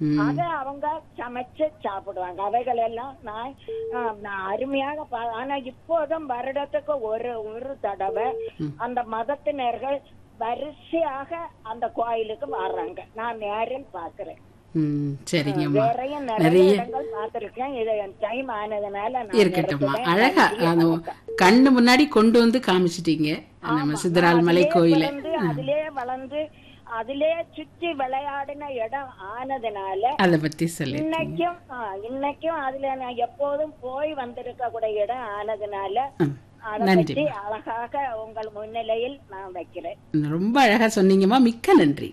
ம். அதை அவங்க சமைச்சு சாப்பிடுவாங்க அவைகள் எல்லாம் நான் ஆஹ், நான் அருமையாக பா- ஆனா இப்போதும் வருடத்துக்கு ஒரு ஒரு தடவை அந்த மதத்தினர்கள் வரிசையாக அந்த கோயிலுக்கு வர்றாங்க நான் நேரில் பாக்குறேன் ம் சரிங்கம்மா வேறைய நிறைய நிறைய இடங்கள் பார்த்திருக்கேன் இது டைம் ஆனதுனால நான் இருக்கட்டும்மா நிறுத்துறேன். அழகா நன்றி, அந்த வணக்கம். கண்ணு முன்னாடி கொண்டு வந்து காமிச்சிட்டீங்க நம்ம சித்தரால் மலை அதிலே கோயில வளர்ந்து, அதிலே வளர்ந்து அதிலே சுற்றி விளையாடின இடம் ஆனதுனால அத பத்தி சொல்லி இன்னைக்கும் ஆ, இன்னைக்கும் அதுல நான் எப்போதும் போய் வந்திருக்க கூடிய இடம் ஆனதுனால அதை நன்றி பற்றி அழகாக உங்கள் முன்னிலையில் நான் வைக்கிறேன் ரொம்ப அழகா சொன்னீங்கம்மா மிக்க நன்றி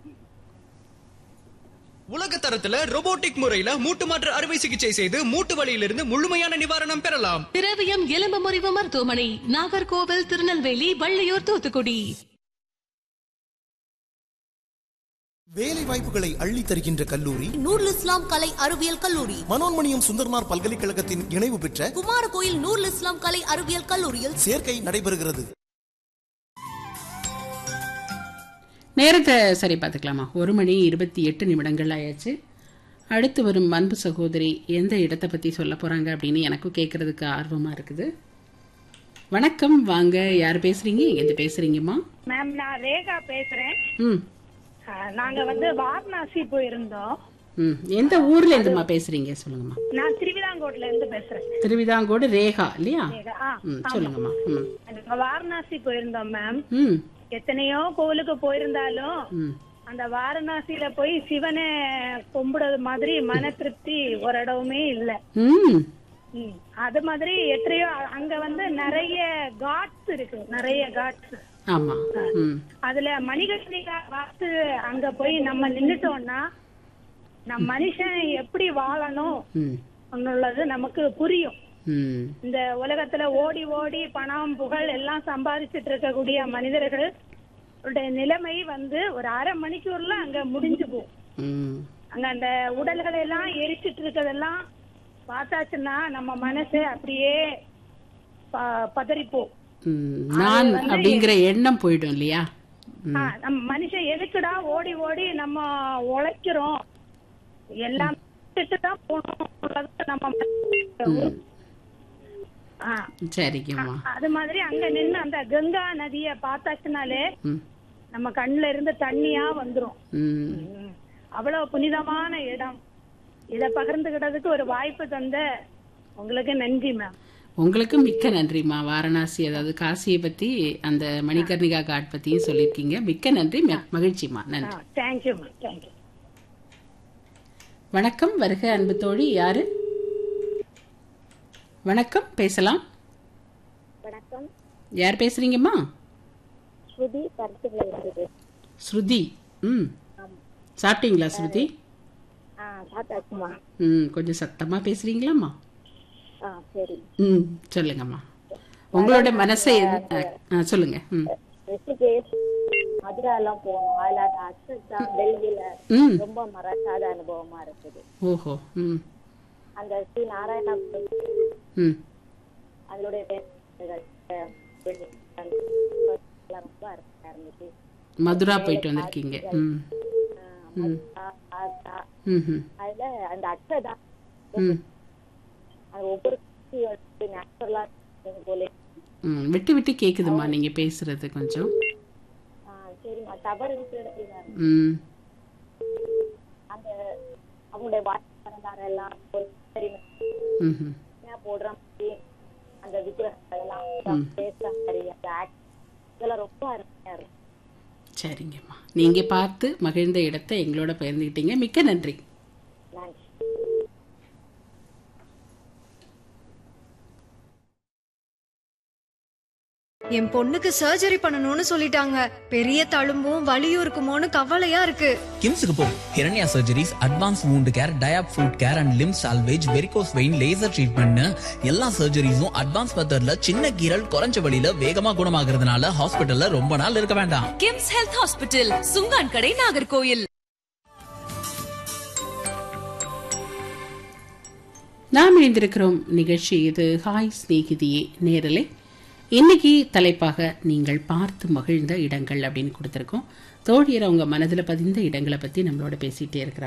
உலக தரத்துல robotic முறையில மூட்டு மாற்று அறுவை சிகிச்சை செய்து மூட்டு வலியிலிருந்து முழுமையான நிவாரணம் பெறலாம் திரவியம் எலும்பு முறிவு மருத்துவமனை நாகர்கோவில் திருநெல்வேலி வள்ளியூர் தூத்துக்குடி வேலை வாய்ப்புகளை அள்ளி தருகின்ற கல்லூரி நூருல் இஸ்லாம் கலை அறிவியல் கல்லூரி மனோன்மணியம் சுந்தர்மார் பல்கலைக்கழகத்தின் இணைவு பெற்ற குமாரகோயில் நூருல் இஸ்லாம் கலை அறிவியல் கல்லூரியில் சேர்க்கை நடைபெறுகிறது நேரத்தை சரி பார்த்துக்கலாமா ஒரு மணி இருபத்தி எட்டு நிமிடங்கள் ஆயாச்சு அடுத்து வரும் அன்பு சகோதரி எந்த இடத்தை பத்தி சொல்ல போறாங்க அப்படின்னு எனக்கும் கேட்கறதுக்கு ஆர்வமா இருக்குது வணக்கம் வாங்க யார் பேசுறீங்க எங்க பேசுறீங்கம்மா மேம் நான் ரேகா பேசுறேன் ம் அஹ், நாங்க வந்து வாரணாசி போயிருந்தோம் ம் எந்த ஊர்ல இருந்துமா பேசுறீங்க சொல்லுங்கம்மா நான் திருவிதாங்கோட்ல இருந்து பேசுறேன் திருவிதாங்கோடு ரேகா இல்லையா ரேகா, ஆ, ம் சொல்லுங்கம்மா ம் நாங்க வாரணாசி போயிருந்தோம் மேம் ம் எத்தனையோ கோவிலுக்கு போயிருந்தாலும் ம் அந்த வாரணாசியில போய் சிவனை கும்பிடுறது மாதிரி மன திருப்தி ஒரு இடமுமே இல்ல ம் ம். அது மாதிரி எத்தனையோ அ- அங்க வந்து நிறைய காட்ஸ் இருக்கு நிறைய காட்ஸ் ஆமா ம் அதுல மணிகர்ணிகா பார்த்து அங்க போய் நம்ம நின்னுட்டோம்னா நம் மனுஷன் எப்படி வாழணும் ம் உள்ளது நமக்கு புரியும் ம் இந்த உலகத்துல ஓடி ஓடி பணம் புகழ் எல்லாம் சம்பாதிச்சிட்டு இருக்கக்கூடிய மனிதர்கள் உடைய நிலைமை வந்து ஒரு அரை மணிக்கூர்ல அங்க முடிஞ்சு போகும் ம் அங்க அந்த உடல்களை எல்லாம் எரிச்சிட்டு இருக்கதெல்லாம் பார்த்தாச்சுன்னா நம்ம மனசு அப்படியே ப- பதறிப்போம் ம், நான் அப்படிங்கிற எண்ணம் போயிடும் இல்லையா ம், ஆ, நம்ம மனுஷன் எதுக்குடா ஓடி ஓடி நம்ம உழைக்கிறோம் எல்லாம் விட்டுட்டு தான் போகணும் நம்ம மனசு. ஆ, சரிங்கம்மா அது மாதிரி அங்க நின்னு அந்த கங்கா நதிய பார்த்தாச்சுனாலே ம் நம்ம கண்ணுல இருந்து தண்ணியா வந்துரும் ம் ம். அவ்வளவு புனிதமான இடம் இத பகிர்ந்துகிட்டதுக்கு ஒரு வாய்ப்பு தந்த உங்களுக்கு நன்றி மேம் உங்களுக்கு மிக்க நன்றிம்மா வாரணாசி அதாவது காசியை பத்தி அந்த மணிகர்ணிகா காட் பத்தியும் சொல்லியிருக்கீங்க மிக்க நன்றி ம- மகிழ்ச்சிம்மா நன்றி தேங்க்யூ மேம் தேங்க்யூ வணக்கம் வருக அன்பு தோழி யாரு வணக்கம் பேசலாம் வணக்கம் யார் பேசுறீங்கம்மா ஸ்ருதி பருத்துகளை இருக்குது ஸ்ருதி ம் சாப்பிட்டீங்களா ஸ்ருதி ஆ சாப்பிட்டாச்சுமா ம் கொஞ்சம் சத்தமா பேசுறீங்களாம்மா ஆ சரி ம் சொல்லுங்கம்மா உங்களோட மனசை அ, அ, சொல்லுங்க ம் ரிஷிகேஷ் மதுரா எல்லாம் போகணும் அதுல அந்த அக்ஷத்தா டெல்லியில ம் ரொம்ப மறக்காத அனுபவமா இருக்குது ஓஹோ ம் அந்த ஸ்ரீ நாராயணா ம் அதனுடைய பேசுகள் ரொம்ப அருமையா இருந்துச்சு மதுரா போயிட்டு வந்திருக்கீங்க ம் ம் ம் ம் அதுல அந்த அக்ஷதா ம் அது ஒவ்வொரு நேச்சுரலா போல ம் விட்டு விட்டு கேக்குதும்மா நீங்க பேசுறது கொஞ்சம் ஆ, சரிம்மா டவர் இருக்கிற இடத்துல தான் இருக்கு. ம் அந்த அவங்களுடைய வாழ்க்கை எல்லாம் ஒரு சரி ம் ம் என்ன போடுற மாதிரி அந்த விக்கிரகங்கள் எல்லாம் பேசுற மாதிரி அந்த act இதெல்லாம் ரொம்ப அருமையா இருக்கும் சரிங்கம்மா நீங்க பார்த்து மகிழ்ந்த இடத்தை எங்களோட பகிர்ந்துக்கிட்டீங்க மிக்க நன்றி நன்றி என் பொண்ணுக்கு சர்ஜரி பண்ணணும்னு சொல்லிட்டாங்க பெரிய தழும்பும் வலியும் இருக்குமோன்னு கவலையா இருக்கு கிம்ஸுக்கு போ hernia surgeries advance wound care diabetic foot care and limb salvage varicose vein laser treatment எல்லா சர்ஜரிஸும் அட்வான்ஸ் மெத்தட்ல சின்ன கீரல் குறைஞ்ச வழியில வேகமா குணமாகறதுனால ஹாஸ்பிட்டல்ல ரொம்ப நாள் இருக்க வேண்டாம் கிம்ஸ் ஹெல்த் ஹாஸ்பிட்டல் சுங்கான் கடை நாகர்கோயில் நாம் இணைந்திருக்கிறோம் நிகழ்ச்சி இது ஹாய் ஸ்நேகிதியே நேரலை இன்னைக்கு தலைப்பாக நீங்கள் பார்த்து மகிழ்ந்த இடங்கள் அப்படின்னு கொடுத்துருக்கோம் தோழியர் அவங்க மனதில் பதிந்த இடங்களை பற்றி நம்மளோட பேசிகிட்டே இருக்கிறாங்க